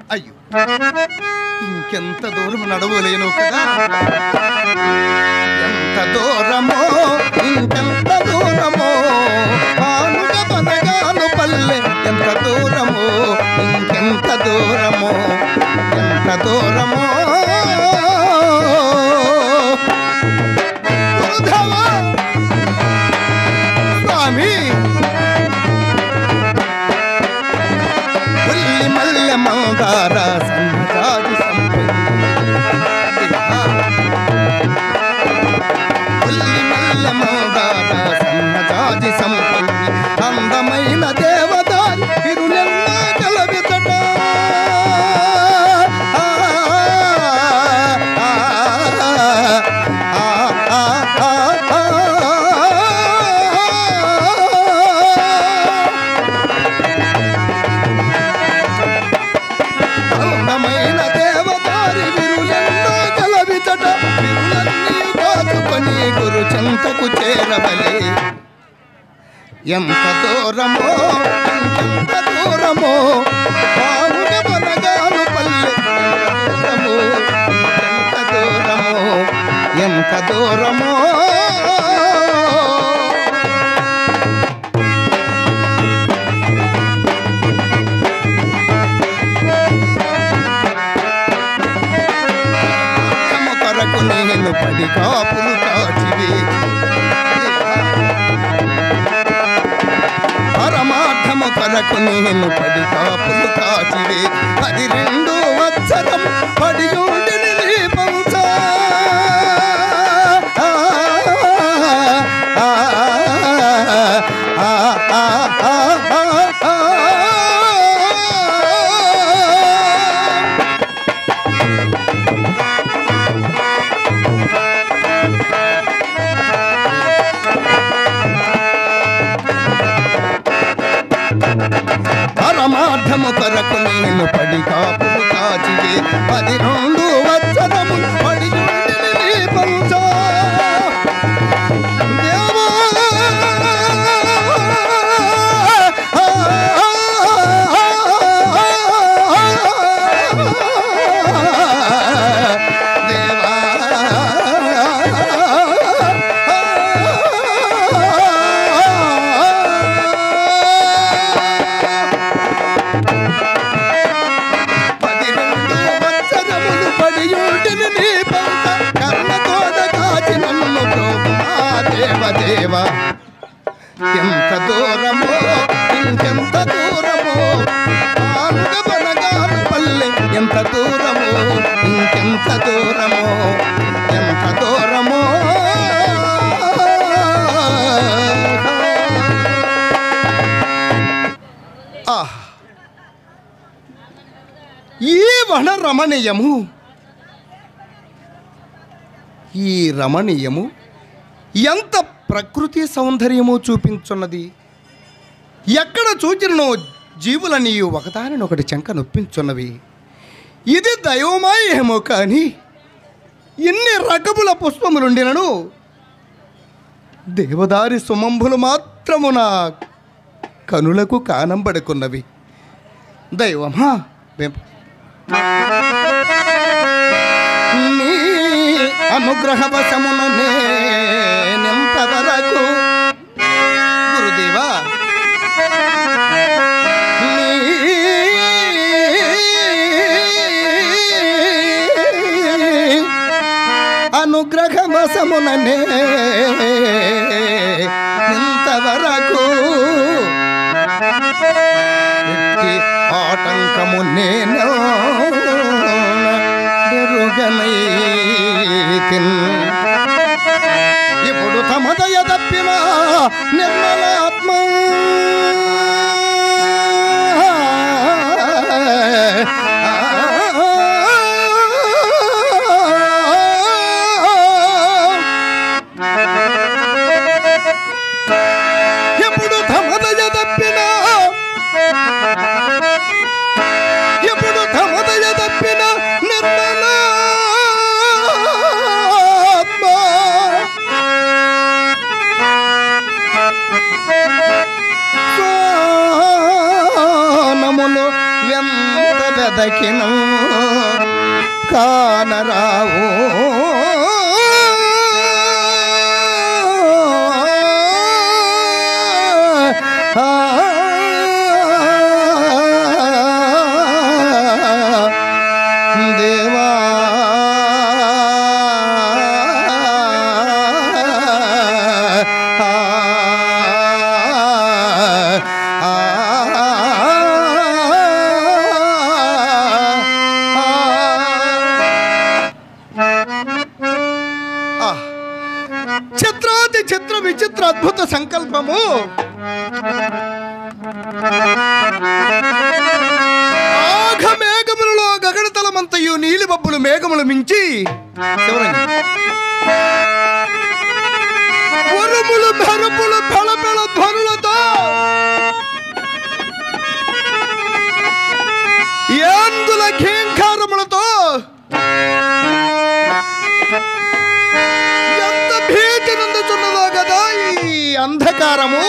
అయ్యో ఇంకెంత దూరం నడవలేను కదా ఎంత దూరమో ఇంకెంత దూరమో పానుగ బనగాను పల్లె ఎంత దూరమో ఇంకెంత దూరమో ఎంత దూరమో ఉద్ధవ! స్వామి ఉల్లి మల్లె మందార సన్నజాజి ఉల్లి మల్లె మందార సన్నజాజి సంపంగి అందమైన దేవదారి తిరునెల్ల కలవితట ఆ, ఆ, ఆ, ఆ, ఆ, ఆ. అందమైన దేవదారి విరులెన్నో కలవితట విరులన్నీ కాచుకొని గురు చెంతకు చేరవలే ఎంత దూరమో ఎంత దూరమో పాముగ బనగాను పల్లె ఎంత దూరమో ఎంత దూరమో తమ కొరకు నేను పడి కాపులు కాచివే పరమార్థము కొరకు నేను పడి కాపులు కాచివే అది రెండు వచ్చరం పడి ఉండిని నీ పంచా ఆ, ఆ, ఆ, ఆ, ఆ, ఆ, ఆ. పరమార్థము కొరకు నేను పడి కాపులు కాచివే పది రెండు వచ్చరము పడి ఉండిని నీ పంచా దేవా పదిరెండు సంవత్సరములు పడియుంటిని నీ పంట కర్ణతోడ కాచి నన్ను ప్రోమా దేవ దేవ ఎంత దూరమో ఇంకెంత దూరమో ఆనుగ బనగాను పల్లె ఎంత దూరమో ఇంకెంత దూరమో ఎంత దూరమో ఆహ్ ఈ వన రమణీయము ఈ రమణీయము ఎంత ప్రకృతి సౌందర్యము చూపించున్నది ఎక్కడ చూచినో జీవులని ఒకదానినొకటి చెంక నొప్పించున్నవి ఇది దైవమాయేమో కానీ ఇన్ని రకముల పుష్పములుండినను దేవదారి సుమంబులు మాత్రము నా కనులకు కానంబడుకున్నవి దైవమా వెం- నీ అనుగ్రహవశమున నేనెంతవరకు గురుదేవా నీ అనుగ్రహవశమున నేనెంతవరకు ఎట్టి ఆటంకము నేను ఎరుగనైతిన్ ఇప్పుడు తమదయ తప్పిన నిర్మలాత్మ ఎప్పుడు తమదయ తప్పిన ఎప్పుడు తమదయ తప్పిన నిర్మలాత్మ పలికిన కానరావు దేవా చిత్రాతి చిత్ర విచిత్ర అద్భుత సంకల్పము ఆఘ మేఘములలో గగనతలమంతయు నీలి బబ్బులు మేఘములు మించి శివరంగి ఉరుములు మెరుపులు పెళపెళ ధ్వనులతో ఏందుల ఘీంకారములతో ఎంత భీతి నందుచున్నదో కదా ఈ అంధకారము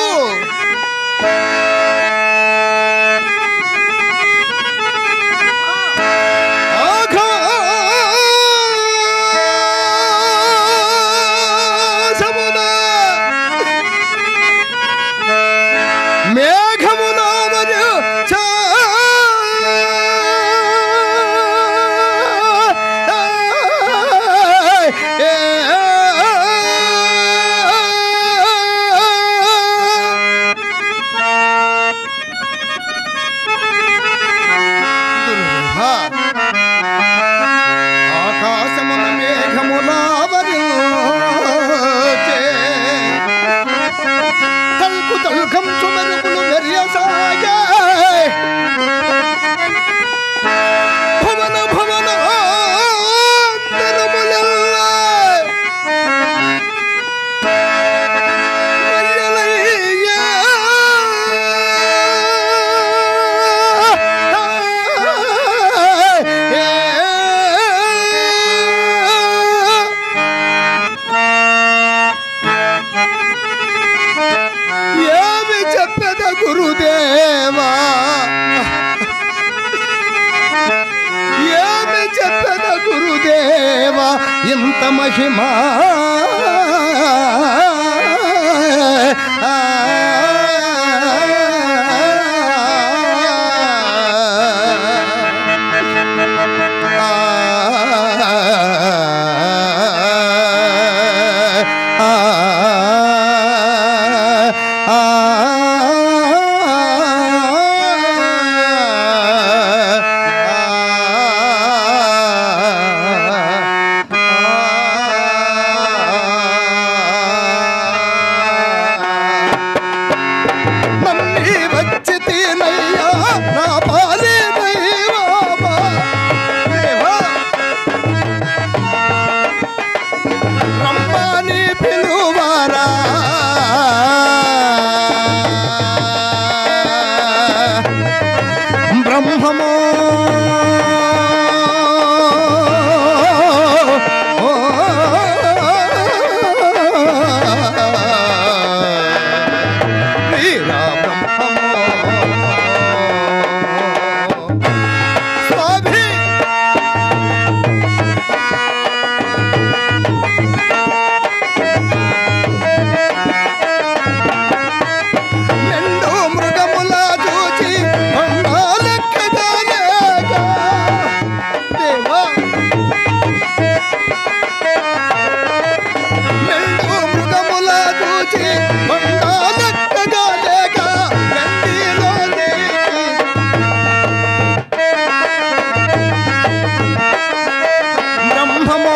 ఆకాశమున మేఘమున మరియు ఆకాశమున మేఘములావరించే తల్కు తల్కం సుమరుపులు మెరియసాగే భవన భవన ఆంతరములెల్ల మయ్యలయ్యా. ఏమి చెప్పద గురుదేవా ఏమి చెప్పద గురుదేవా ఇంత మహిమా నమ్మి వచ్చి తినయ్యా నా పాలి దైవమా. దేవా. రమ్మని పిలువరా బ్రహ్మమో వీరా బ్రహ్మమో స్వామి నిండు మృగముల చూచి మండాలెక్కగాలేక. దేవా. నిండు మృగముల చూచి మండాలెక్కగాలేక. వెండిలోనికి బ్రహ్మమో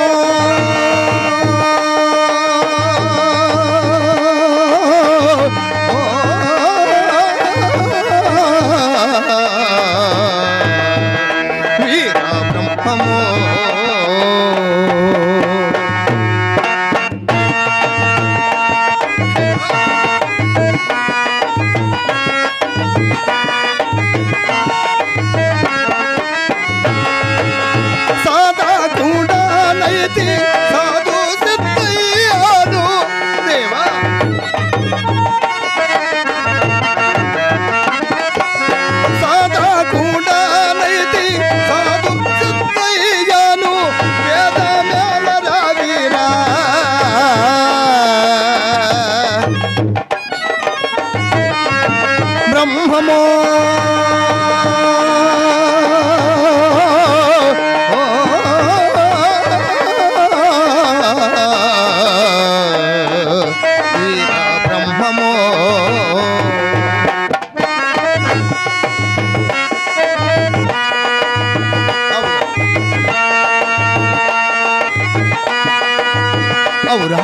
వీరా బ్రహ్మమో సాదా కూడా నైతి సాధు సిద్ధయ్యాను దేవా సాదా కూడా నైతి సాధు అవురా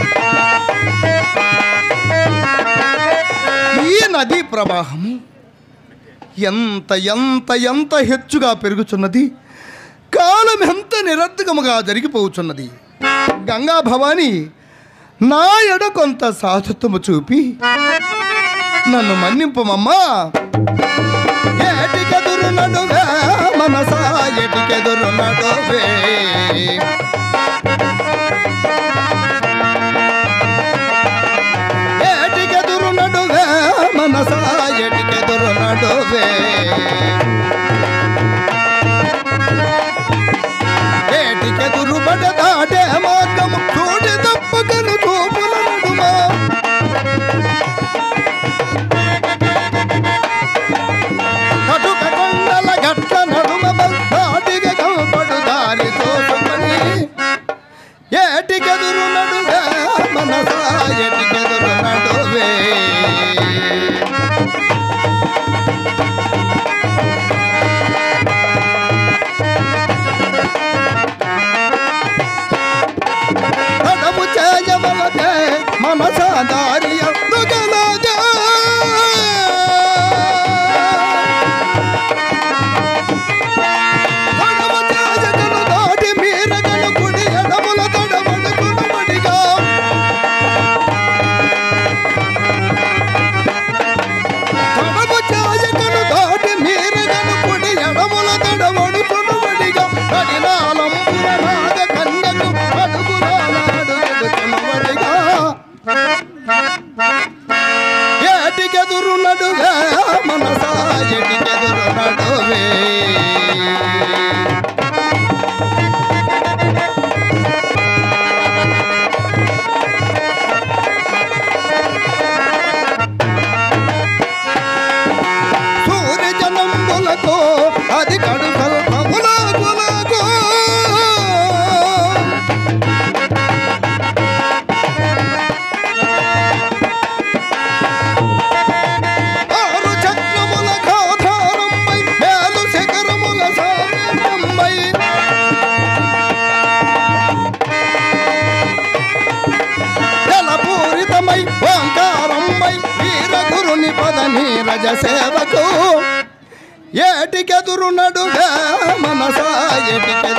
ఈ నదీ ప్రవాహము ఎంత ఎంత ఎంత హెచ్చుగా పెరుగుచున్నది కాలం ఎంత నిరర్ధకముగా జరిగిపోచున్నది గంగా భవాని నా ఎడ కొంత సాధుత్వము చూపి నన్ను మన్నింపమమ్మా ఏటికెదురు నడువే మనసా ఎటికెదురు నడువే ఏటికెదురు నడువే మనసా ఎటికెదురు నడువే ఏటికెదురు బడ దాటే మార్గము చూడి తప్పకను చూపుల నడుమా కటుక కొండల గట్ల నడుమ బంధాటిగా కనపడు దారి చూసుకొని ఏటికెదురు నడువే మనసా ఏటికెదురు నడువే తడము చేయవలదే మనసా దారి అందుగలదే తడము చేయగను దాటి మీరగను కుడి ఎడముల తడబడుకును మడిగా తడము చేయగను దాటి మీరగను కుడి ఎడముల తడబడుకును మడిగా కడినాలంబుల నాగ కన్యకు అడుగురాడు ఎడుచునవడిగా ఏటికెదురు నడువే మనసా ఎటికెదురు నడువే సూర్య జనంబులకు అది కడు కల్పములకు ఆరు చక్రముల గాధారంపై మేలు శిఖరముల సామ్యంపై జలపూరితమై ఓంకారంపై వీర గురుని పద నీరజ సేవకు ఏటికెదురు నడువే మనసా ఎటికెదురు